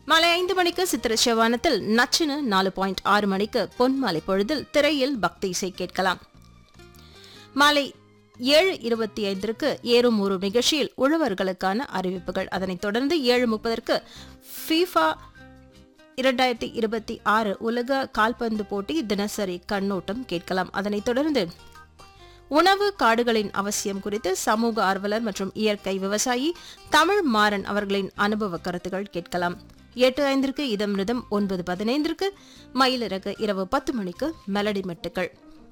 மாலை ஐந்து மணிக்கு சித்திர செவ்வானத்தில் நச்சினு நாலு பாயிண்ட் ஆறு மணிக்கு பொன்மாலை பொழுதில் திரையில் பக்தி இசை கேட்கலாம் மாலை ஏழு இருபத்தி ஐந்திற்கு ஏறும் ஒரு நிகழ்ச்சியில் உழவர்களுக்கான அறிவிப்புகள் அதனைத் தொடர்ந்து ஏழு முப்பதற்கு ஃபீஃபா இரண்டாயிரத்தி இருபத்தி ஆறு உலக கால்பந்து போட்டி தினசரி கண்ணோட்டம் கேட்கலாம் அதனைத் தொடர்ந்து உணவு காடுகளின் அவசியம் குறித்து சமூக ஆர்வலர் மற்றும் இயற்கை விவசாயி தமிழ் மாறன் அவர்களின் அனுபவ கருத்துகள் கேட்கலாம் எட்டு ஐந்திற்கு இதமிருதம் ஒன்பது பதினைந்திற்கு மயிலிறகு இரவு பத்து மணிக்கு மெலடி மெட்டுக்கள்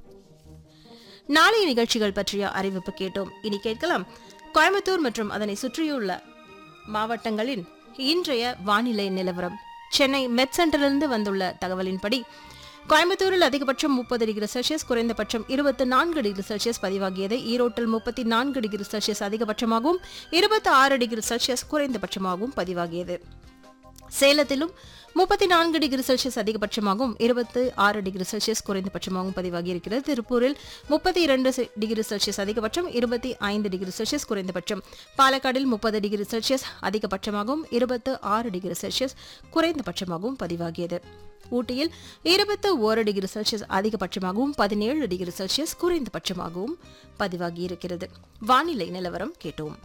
நாளைய நிகழ்ச்சிகள் பற்றிய அறிவிப்பு கேட்டோம் இனி கேட்கலாம் கோயம்புத்தூர் மற்றும் அதனை சுற்றியுள்ள மாவட்டங்களின் இன்றைய வானிலை நிலவரம் சென்னை மெட் சென்டரிலிருந்து வந்துள்ள தகவலின்படி கோயம்புத்தூரில் அதிகபட்சம் முப்பது டிகிரி செல்சியஸ் குறைந்தபட்சம் இருபத்தி நான்கு டிகிரி செல்சியஸ் பதிவாகியது ஈரோட்டில் முப்பத்தி நான்கு டிகிரி செல்சியஸ் அதிகபட்சமாகவும் இருபத்தி ஆறு டிகிரி செல்சியஸ் குறைந்தபட்சமாகவும் பதிவாகியது சேலத்திலும் முப்பத்தி நான்கு டிகிரி செல்சியஸ் அதிகபட்சமாகவும் இருபத்தி ஆறு டிகிரி செல்சியஸ் குறைந்தபட்சமாகவும் பதிவாகி இருக்கிறது திருப்பூரில் முப்பத்தி இரண்டு டிகிரி செல்சியஸ் அதிகபட்சம் இருபத்தி ஐந்து டிகிரி செல்சியஸ் குறைந்தபட்சம் பாலக்காடில் முப்பது டிகிரி செல்சியஸ் அதிகபட்சமாகவும் இருபத்து ஆறு டிகிரி செல்சியஸ் குறைந்தபட்சமாகவும் பதிவாகியது ஊட்டியில் இருபத்து ஒரு டிகிரி செல்சியஸ் அதிகபட்சமாகவும் பதினேழு டிகிரி செல்சியஸ் குறைந்தபட்சமாகவும் பதிவாகியிருக்கிறது வானிலை நிலவரம் கேட்டோம்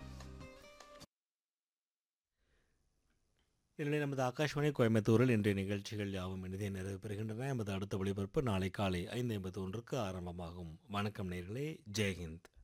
எனவே நமது ஆகாஷ்வாணி கோயம்புத்தூரில் இன்றைய நிகழ்ச்சிகள் யாவும் இனிதே நிறைவு பெறுகின்றன எமது அடுத்த ஒளிபரப்பு நாளை காலை ஐந்து ஐம்பத்தி ஒன்றுக்கு ஆரம்பமாகும் வணக்கம் நேர்களே ஜெய்ஹிந்த்